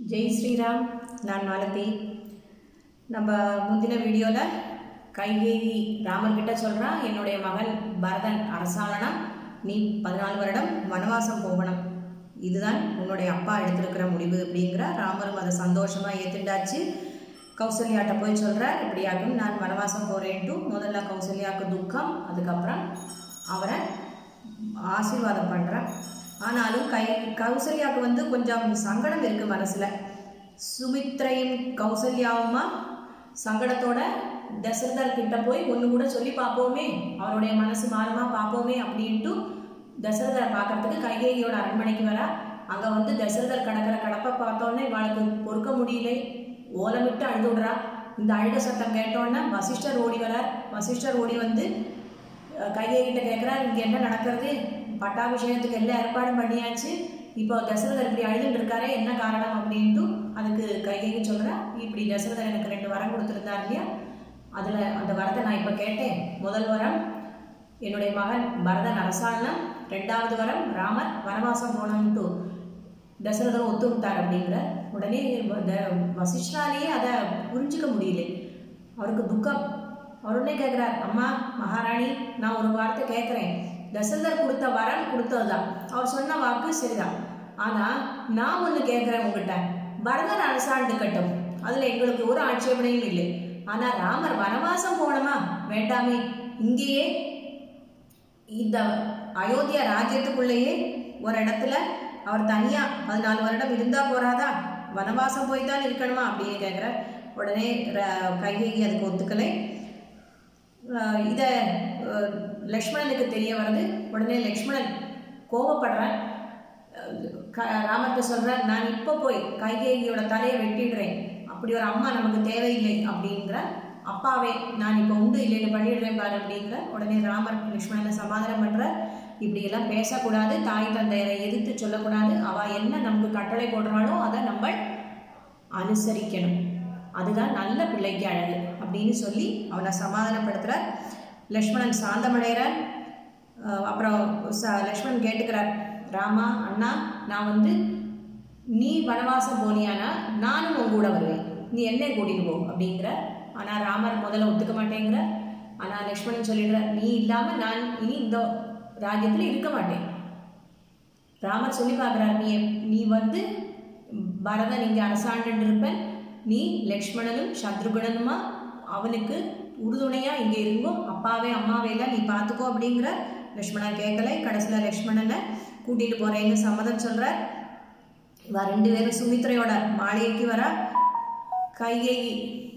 ஜெய் ஸ்ரீராம் நான் மாலதி நம்ம முந்தின வீடியோவில் கைகேயி ராமர்கிட்ட சொல்கிறான் என்னுடைய மகன் பரதன் அரசாளனா நீ பதினாலு வருடம் வனவாசம் போகணும் இதுதான் உன்னுடைய அப்பா எடுத்திருக்கிற முடிவு அப்படிங்கிற ராமரும் அதை சந்தோஷமாக ஏற்றுண்டாச்சு கௌசல்யாட்ட போய் சொல்கிறார் இப்படியாகும் நான் வனவாசம் போகிறேன்ட்டு முதல்ல கௌசல்யாவுக்கு துக்கம் அதுக்கப்புறம் அவரை ஆசீர்வாதம் பண்ணுறேன் ஆனாலும் கை கௌசல்யாவுக்கு வந்து கொஞ்சம் சங்கடம் இருக்குது மனசில் சுமித்ரையும் கௌசல்யாவுமா சங்கடத்தோட தசரதர் கிட்ட போய் ஒன்று கூட சொல்லி பார்ப்போமே அவருடைய மனசு மாறுமா பார்ப்போமே அப்படின்ட்டு தசரதரை பார்க்கறதுக்கு கைகேயியோட அரண்மனைக்கு வரா அங்கே வந்து தசரதர் கடக்கிற கடப்பை பார்த்தோன்னே இவளுக்கு பொறுக்க முடியல ஓலமிட்டு அழுது விடுறா இந்த அழுத சத்தம் கேட்டோன்னே வசிஷ்டர் ஓடி வரார் வசிஷ்டர் ஓடி வந்து கைகை கிட்ட கேட்குறார் இங்கே என்ன நடக்கிறது பட்டாபிஷேகத்துக்கு எல்லா ஏற்பாடும் பண்ணியாச்சு இப்போ தசரதர் இப்படி அழுதுட்டு இருக்காரே என்ன காரணம் அப்படின்ட்டு அதுக்கு கைகைக்கு சொல்கிறா இப்படி தசரதர் எனக்கு ரெண்டு வரம் கொடுத்துருந்தார் இல்லையா அதில் அந்த வரத்தை நான் இப்போ கேட்டேன் முதல் வரம் என்னுடைய மகன் பரதன் அரசாளனம் ரெண்டாவது வரம் ராமர் வனவாசம் போனோம்ட்டு தசரதர் ஒத்துவிட்டார் அப்படிங்கிற உடனே வசிஷ்டாலேயே அதை புரிஞ்சுக்க முடியல அவருக்கு துக்கம் அவர் உடனே கேட்குறார் அம்மா மகாராணி நான் ஒரு வார்த்தை கேட்குறேன் தசரதர் கொடுத்த வரம் கொடுத்ததுதான் அவர் சொன்ன வாக்கு சரிதான் ஆனால் நான் ஒன்று கேட்குறேன் உங்ககிட்ட பரதன் அரசாண்டு கட்டும் அதில் எங்களுக்கு ஒரு ஆட்சேபனையும் இல்லை ஆனால் ராமர் வனவாசம் போனோமா வேண்டாமே இங்கேயே இந்த அயோத்தியா ராஜ்யத்துக்குள்ளேயே ஒரு இடத்துல அவர் தனியாக பதினாலு வருடம் இருந்தால் போறாதா வனவாசம் போய் தான் இருக்கணுமா அப்படின்னு கேட்குற உடனே கைகேகி அதுக்கு ஒத்துக்கலை இதை லக்ஷ்மணனுக்கு தெரிய வருது உடனே லக்ஷ்மணன் கோபப்படுறான் ராமர்கிட்ட சொல்கிறார் நான் இப்போ போய் கைகேகியோட தலையை வெட்டிடுறேன் அப்படி ஒரு அம்மா நமக்கு தேவையில்லை அப்படிங்கிற அப்பாவே நான் இப்போ உண்டு இல்லைன்னு பண்ணிடுறேன் பாரு அப்படிங்கிற உடனே ராமர் லக்ஷ்மணனை சமாதானம் பண்ணுற இப்படியெல்லாம் பேசக்கூடாது தாய் தந்தையரை எதிர்த்து சொல்லக்கூடாது அவள் என்ன நமக்கு கட்டளை போடுறாளோ அதை நம்ம அனுசரிக்கணும் அதுதான் நல்ல பிள்ளைக்கு அழகு அப்படின்னு சொல்லி அவனை சமாதானப்படுத்துகிறார் லக்ஷ்மணன் சாந்தமடைகிறார் அப்புறம் ச லக்ஷ்மணன் கேட்டுக்கிறார் ராமா அண்ணா நான் வந்து நீ வனவாசம் போனியானா நானும் உன் கூட வருவேன் நீ என்ன கூட்டிட்டு போ அப்படிங்கிற ஆனால் ராமர் முதல்ல ஒத்துக்க மாட்டேங்கிற ஆனால் லக்ஷ்மணன் சொல்லிடுறார் நீ இல்லாமல் நான் இனி இந்த ராஜ்யத்தில் இருக்க மாட்டேன் ராமர் சொல்லி பார்க்குறார் நீ நீ வந்து பரதன் இங்கே அரசாண்டு இருப்பேன் நீ லக்ஷ்மணனும் சத்ருகுணனுமா அவனுக்கு உறுதுணையாக இங்கே இருங்கோ அப்பாவே அம்மாவே எல்லாம் நீ பார்த்துக்கோ அப்படிங்கிற லக்ஷ்மணன் கேட்கலை கடைசியில் லக்ஷ்மணனை கூட்டிகிட்டு போகிறேன்னு சம்மதம் சொல்கிறார் இவ ரெண்டு பேரும் சுமித்ரையோட மாளிகைக்கு வர கைகேயி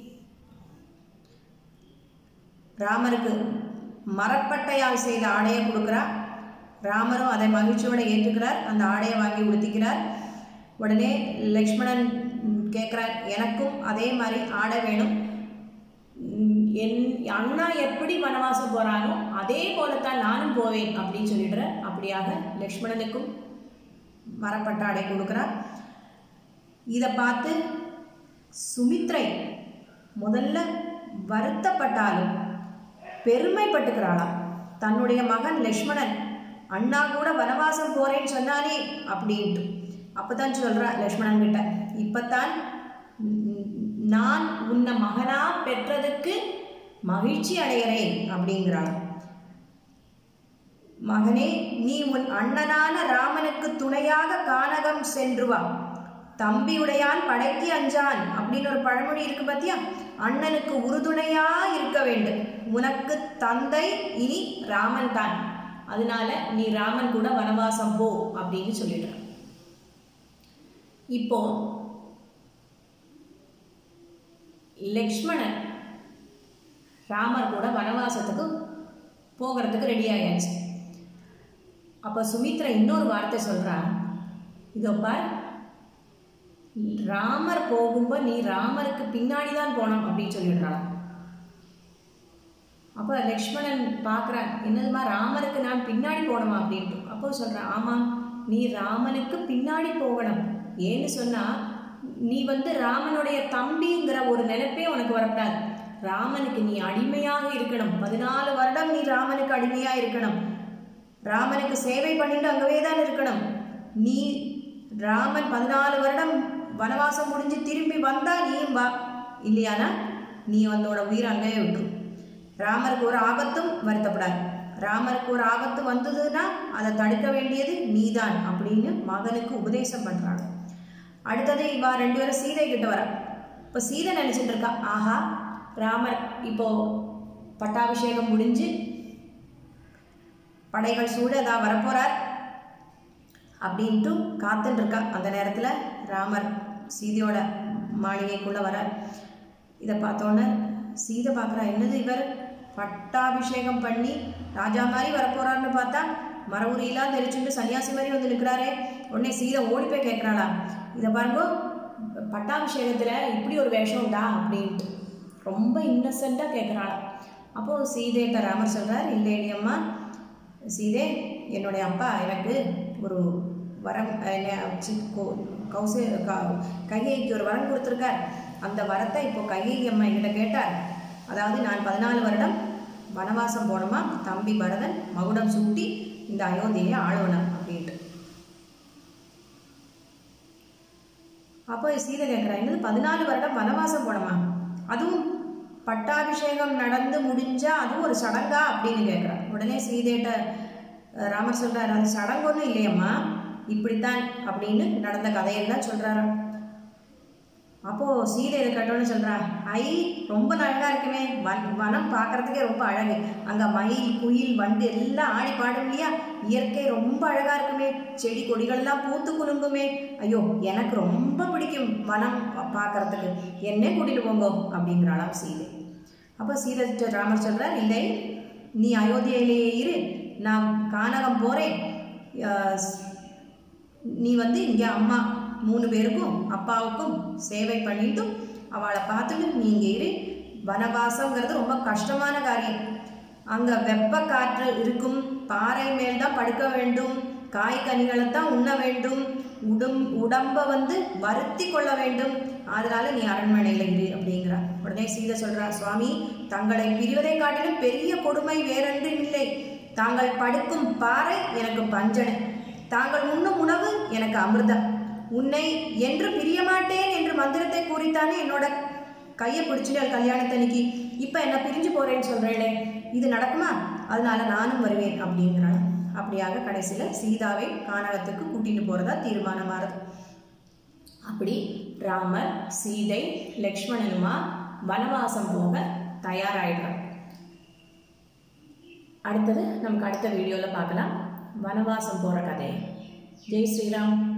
ராமருக்கு மரப்பட்டையால் செய்த ஆடையை கொடுக்குறா ராமரும் அதை மகிழ்ச்சியோடு ஏற்றுக்கிறார் அந்த ஆடையை வாங்கி உடுத்திக்கிறார் உடனே லக்ஷ்மணன் கேட்குறார் எனக்கும் அதே மாதிரி ஆடை வேணும் என் அண்ணா எப்படி வனவாசம் போகிறானோ அதே போலத்தான் நானும் போவேன் அப்படின்னு சொல்லிடுற அப்படியாக லக்ஷ்மணனுக்கும் மரப்பட்ட ஆடை கொடுக்குறார் இதை பார்த்து சுமித்ரை முதல்ல வருத்தப்பட்டாலும் பெருமைப்பட்டுக்கிறாளாம் தன்னுடைய மகன் லக்ஷ்மணன் அண்ணா கூட வனவாசம் போறேன்னு சொன்னானே அப்படின்ட்டு அப்பதான் சொல்றா லக்ஷ்மணன் கிட்ட இப்பத்தான் நான் உன்னை மகனா பெற்றதுக்கு மகிழ்ச்சி அடைகிறேன் அப்படிங்கிறாள் மகனே நீ உன் அண்ணனான ராமனுக்கு துணையாக கானகம் சென்று வா தம்பியுடையான் படைக்கு அஞ்சான் அப்படின்னு ஒரு பழமொழி இருக்கு பார்த்தியா அண்ணனுக்கு உறுதுணையா இருக்க வேண்டும் உனக்கு தந்தை இனி ராமன் தான் அதனால நீ ராமன் கூட வனவாசம் போ அப்படின்னு சொல்லிடுற இப்போ லக்ஷ்மணன் ராமர் கூட வனவாசத்துக்கு போகிறதுக்கு ரெடி ஆயாச்சு அப்போ சுமித்ரா இன்னொரு வார்த்தை சொல்கிறா இதோ பார் ராமர் போகும்போது நீ ராமருக்கு பின்னாடி தான் போனோம் அப்படின்னு சொல்லிடுறாள் அப்போ லக்ஷ்மணன் பார்க்குறான் என்னதுமா ராமருக்கு நான் பின்னாடி போகணுமா அப்படின்ட்டு அப்போ சொல்கிறான் ஆமாம் நீ ராமனுக்கு பின்னாடி போகணும் ஏன்னு சொன்னால் நீ வந்து ராமனுடைய தம்பிங்கிற ஒரு நினைப்பே உனக்கு வரக்கூடாது ராமனுக்கு நீ அடிமையாக இருக்கணும் பதினாலு வருடம் நீ ராமனுக்கு அடிமையாக இருக்கணும் ராமனுக்கு சேவை பண்ணிட்டு அங்கவே தான் இருக்கணும் நீ ராமன் பதினாலு வருடம் வனவாசம் முடிஞ்சு திரும்பி வந்தா நீயும் வா இல்லையானா நீ உன்னோட உயிர் அங்கேயே விட்டு ராமருக்கு ஒரு ஆபத்தும் வருத்தப்படாது ராமருக்கு ஒரு ஆபத்து வந்ததுன்னா அதை தடுக்க வேண்டியது நீதான் அப்படின்னு மகனுக்கு உபதேசம் பண்றாங்க அடுத்தது இவா ரெண்டு பேரும் சீதை கிட்ட வர இப்போ சீதை நினைச்சிட்டு இருக்கா ஆஹா ராமர் இப்போ பட்டாபிஷேகம் முடிஞ்சு படைகள் சூழ தான் வரப்போறார் அப்படின்ட்டு காத்துட்டு இருக்கா அந்த நேரத்தில் ராமர் சீதையோட மாளிகைக்குள்ள வர இதை பார்த்தோன்னே சீதை பார்க்குறா என்னது இவர் பட்டாபிஷேகம் பண்ணி ராஜா மாதிரி வரப்போறாருன்னு பார்த்தா மர உரியெல்லாம் தெரிச்சுட்டு சன்னியாசி மாதிரி வந்து நிற்கிறாரே உடனே சீதை ஓடி போய் கேட்குறாளா இதை பாருங்க பட்டாபிஷேகத்தில் இப்படி ஒரு வேஷம் உண்டா அப்படின்ட்டு ரொம்ப இன்னசென்ட்டாக கேட்குறாளாம் அப்போது சீதைகிட்ட ராமர் சொல்கிறார் இல்லைடி அம்மா சீதே என்னுடைய அப்பா எனக்கு ஒரு வரம் என்ன சி- கோ- கௌசே க- கையைக்கு ஒரு வரம் கொடுத்துருக்கார் அந்த வரத்தை இப்போ கையை அம்மா என்கிட்ட கேட்டார் அதாவது நான் பதினாலு வருடம் வனவாசம் போனோமா தம்பி பரதன் மகுடம் சூட்டி இந்த அயோத்தியை ஆளவனம் அப்படின்ட்டு அப்போ சீதை கேட்குறா என்னது பதினாலு வருடம் வனவாசம் போனோமா அதுவும் பட்டாபிஷேகம் நடந்து முடிஞ்சா அதுவும் ஒரு சடங்கா அப்படின்னு கேட்குறா உடனே சீதையிட்ட அஹ், ராமர் சொல்றாரு அது சடங்கு ஒன்றும் இல்லையம்மா இப்படித்தான் அப்படின்னு நடந்த கதையெல்லாம் சொல்றாராம் அப்போ சீதை இதை கட்டோன்னு சொல்றா ஐ ரொம்ப அழகா இருக்குமே வன் வனம் பார்க்கறதுக்கே ரொம்ப அழகு அங்க மயில் குயில் வண்டு எல்லாம் ஆடி பாடும் இல்லையா இயற்கை ரொம்ப அழகா இருக்குமே செடி கொடிகள்லாம் பூத்து குலுங்குமே ஐயோ எனக்கு ரொம்ப பிடிக்கும் வனம் பார்க்கறதுக்கு என்னே கூட்டிட்டு போங்கோ அப்படிங்கிறாளாம் சீதை அப்போ சீதை கிட்ட ராமர் சொல்றார் இல்லை நீ அயோத்தியிலேயே இரு நான் கானகம் போறேன் அஹ், நீ வந்து இங்கே அம்மா மூணு பேருக்கும் அப்பாவுக்கும் சேவை பண்ணிட்டு அவளை பார்த்துட்டு நீ இங்கே இரு வனவாசங்கிறது ரொம்ப கஷ்டமான காரியம் அங்கே வெப்ப காற்று இருக்கும் பாறை மேல் தான் படுக்க வேண்டும் காய் கனிகளை தான் உண்ண வேண்டும் உடம் உடம்பை வந்து வருத்தி கொள்ள வேண்டும் அதனால நீ அரண்மனையில் இரு அப்படிங்கிறா உடனே சீதை சொல்றா சுவாமி தங்களை பிரிவதை காட்டிலும் பெரிய கொடுமை வேறொன்றும் இல்லை தாங்கள் படுக்கும் பாறை எனக்கு பஞ்சனை தாங்கள் உண்ணும் உணவு எனக்கு அமிர்தம் உன்னை என்று பிரிய மாட்டேன் என்று மந்திரத்தை கூறித்தானே என்னோட கையை பிடிச்சிட்டு கல்யாணத்தன்னைக்கு இப்போ என்ன பிரிஞ்சு போறேன்னு சொல்றேளே இது நடக்குமா அதனால நானும் வருவேன் அப்படிங்கிறாள் அப்படியாக கடைசியில் சீதாவை கானகத்துக்கு கூட்டிட்டு போறதா தீர்மானமாறுது அப்படி ராமர் சீதை லக்ஷ்மணனுமா வனவாசம் போக தயாராயிடுறார் அடுத்தது நமக்கு அடுத்த வீடியோவில் பார்க்கலாம் வனவாசம் போகிற கதை ஜெய் ஸ்ரீராம்